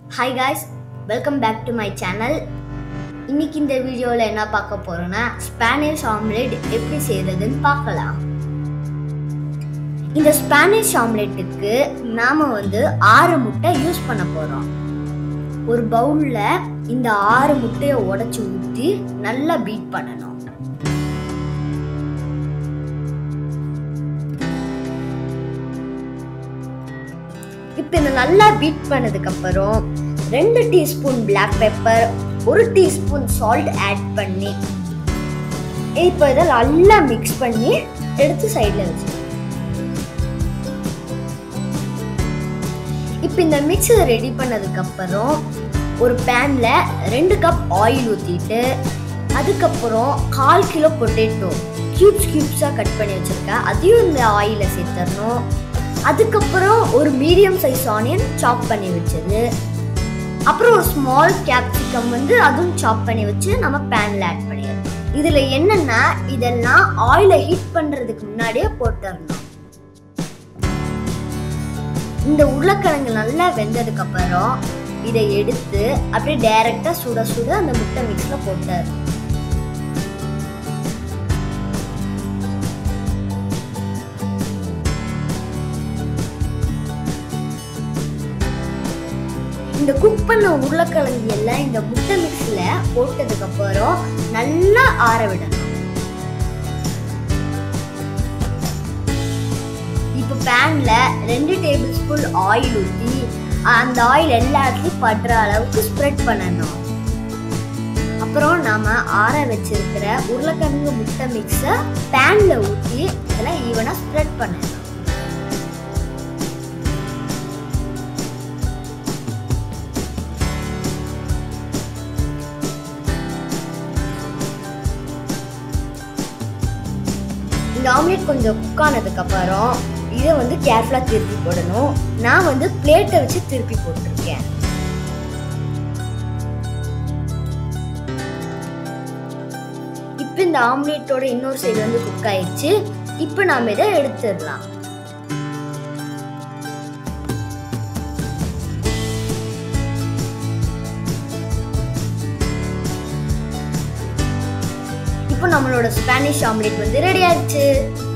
hi guys welcome back to my channel இன்னைக்கு இந்த வீடியோவில் என்ன பார்க்க போறோம்னா ஸ்பானிஷ் ஆம்லெட் எப்படி செய்யறதுன்னு பார்க்கலாம் இந்த ஸ்பானிஷ் ஆம்லெட்டுக்கு நாம வந்து ஆறு முட்டை யூஸ் பண்ண போறோம் ஒரு பவுல்ல இந்த ஆறு முட்டையை உடைச்சு ஊற்றி நல்லா பீட் பண்ணணும் இப்போ இந்த நல்லா பீட் பண்ணதுக்கு அப்புறம் ரெண்டு டீஸ்பூன் பிளாக் பெப்பர் ஒரு டீஸ்பூன் சால்ட் ஆட் பண்ணி இப்போ இதை நல்லா மிக்ஸ் பண்ணி எடுத்து சைடில் வச்சு இப்போ இந்த மிக்ஸ் ரெடி பண்ணதுக்கு அப்புறம் ஒரு பேன்ல ரெண்டு கப் ஆயில் ஊற்றிட்டு அதுக்கப்புறம் கால் கிலோ பொட்டேட்டோ கியூப்ஸ் கியூப்ஸாக கட் பண்ணி வச்சுருக்கேன் அதையும் இந்த ஆயிலில் சேர்த்துடணும் அதுக்கப்புறம் ஒரு மீடியம் சைஸ் ஆனியன் சாப் பண்ணி வச்சது அப்புறம் ஒரு ஸ்மால் கேப்சிகம் வந்து அதுவும் சாப் பண்ணி வச்சு நம்ம பேன்ல ஆட் பண்ணிடணும் இதுல என்னன்னா இதெல்லாம் ஆயில ஹீட் பண்றதுக்கு முன்னாடியே போட்டுடணும் இந்த உருளைக்கிழங்கு நல்லா வெந்ததுக்கு அப்புறம் இதை எடுத்து அப்படியே டைரக்டா சுட சுட அந்த முட்டை மிக்ஸ்ல போட்டுடணும் இந்த குக் பண்ண உருளைக்கிழங்கு எல்லாம் இந்த முட்டை மிக்ஸ்ல போட்டதுக்கு அப்புறம் நல்லா ஆற விடணும் இப்போ பேன்ல ரெண்டு டேபிள் ஸ்பூன் ஆயில் ஊற்றி அந்த ஆயில் எல்லா இடத்துலையும் படுற அளவுக்கு ஸ்ப்ரெட் பண்ணணும் அப்புறம் நாம ஆற வச்சிருக்கிற உருளைக்கிழங்கு முட்டை மிக்ஸை பேன்ல ஊற்றி இதெல்லாம் ஈவனா ஸ்ப்ரெட் பண்ணணும் இந்த ஆம்லெட் கொஞ்சம் குக் ஆனதுக்கு அப்புறம் இதை வந்து கேர்ஃபுல்லாக திருப்பி போடணும் நான் வந்து பிளேட்டை வச்சு திருப்பி போட்டிருக்கேன் இப்போ இந்த ஆம்லெட்டோட இன்னொரு சைடு வந்து குக் ஆயிடுச்சு இப்போ நாம இதை எடுத்துடலாம் இப்போ நம்மளோட ஸ்பானிஷ் ஆம்லெட் வந்து ரெடி ஆயிடுச்சு